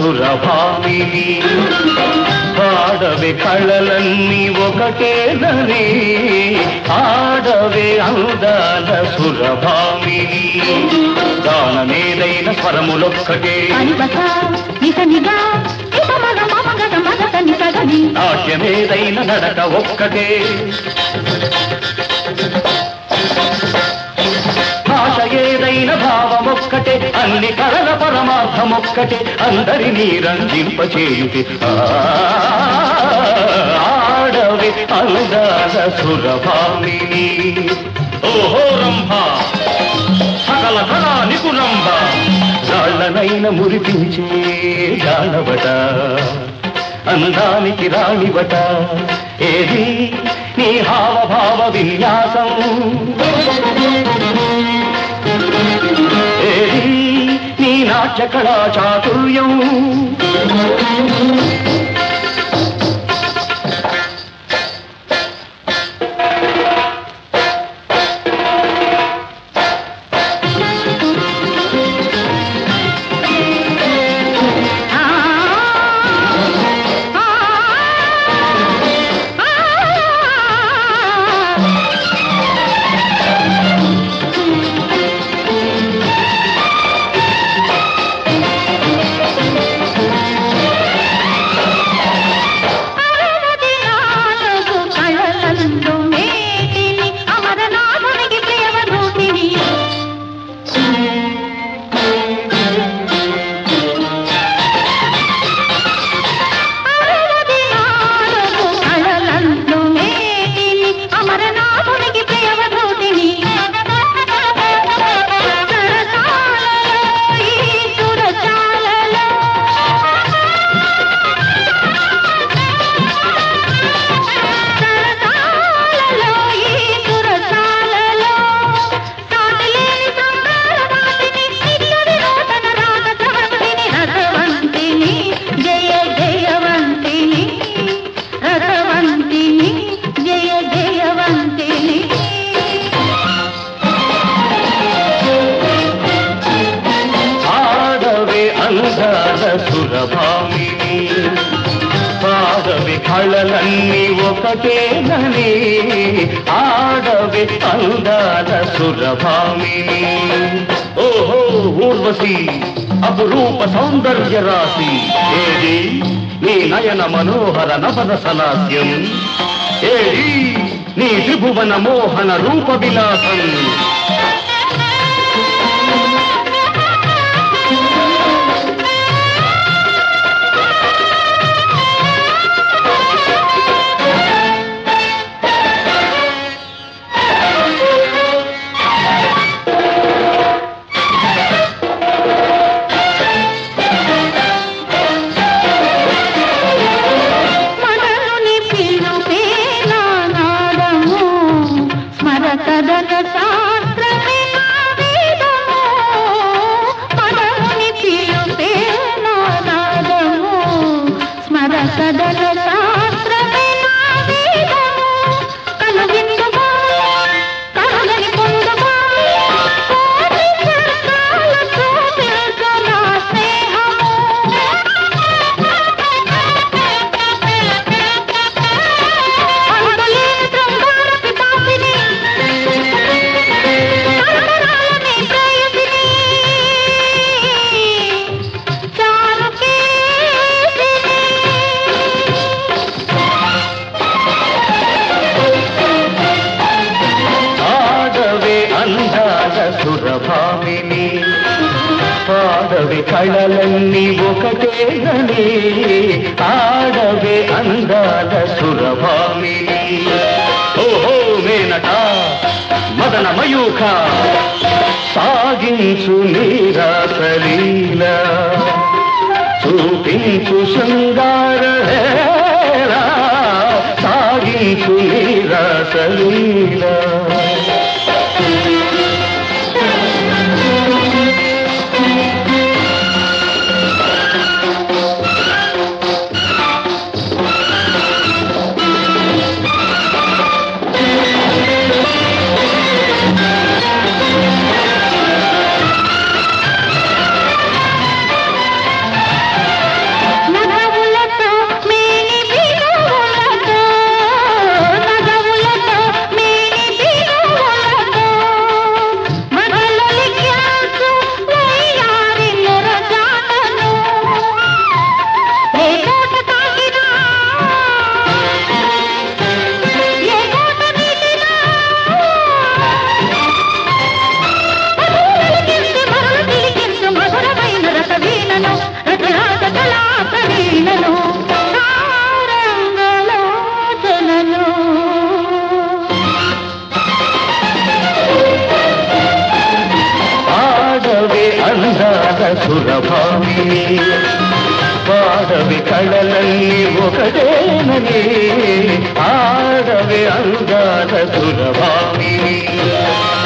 సురభామిని పాడవే కళలన్నీ ఒకటేనని ఆడవే అందాల సురభామిని గానమేదైన స్వరములొక్కటే అనిబస నిసనిగా ఇక మగ మమ గగ మగ నిసగని నాట్యమేదైన నడక ఒక్కటే భాష ఏదైన భావమొక్కటే అన్ని కళల పరమార్థమొక్కటే అందరినీ రంజింపచేయుటి ఆ, ఆడవి అందాల సురభామిని ఓహో రంభ సకల కళా నిపుణంబ రాళ్ళనైన మురిపించే జానవట అందానికి రాణివట ఏది నీ హావభావ విన్యాసం ఏది నీ నాట్య కళా చాతుర్యం ఆ ఆ అరవది నాలుగు కళలందు మేటిని అమరనాథునికి ప్రియవధూటిని అరవది నాలుగు కళలందు మేటిని అమరనాథునికి ప్రియవధూటిని సరసాలలో ఈ సురచాలలో సరసాలలో ఈ సురసాలలో సాటిలేని సంసారవాసిని నిత్యుడి నూతన రాగ సవంతిని రసవంతిని జయ జయవంతిని రసవంతిని జయ జయవంతిని ఆడవే అందాల సురభామిని పాడవే కళలన్నీ ఒకటేనని ఆడవే అందాల సురభామిని ఓహో ఊర్వశి అపురూప సౌందర్య రాశి ఏది నీ నయన మనోహర నవన సలాస్యం ఏది నీ త్రిభువన మోహన రూప విలాసం మనసుని పిలుపే నాదము స్మరకదన శాస్త్రమే నా వేదము మనసుని పిలుపే నాదము స్మరకదన శాస్త్రమే నా వేదము కను విందుమా కనులని పొందుమా కోటి జన్మాలతో తెలుసు నా స్నేహము అంతులేని శృంగార పిపాసిని తరతరాలని ప్రేయసిని ఆడవే అందాల సురభామిని పాడవే కళలన్నీ ఒకటేనని ఆడవే అందాల సురభామిని ఓహో మేనట మదన మయూఖ సాగించు నీరాసలీల చూపించు శృంగార హేళ, సాగించు నీరాసలీల సురభామిని పాడవి కళలన్నీ ఒకటేనని ఆడవి అందాల సురభామిని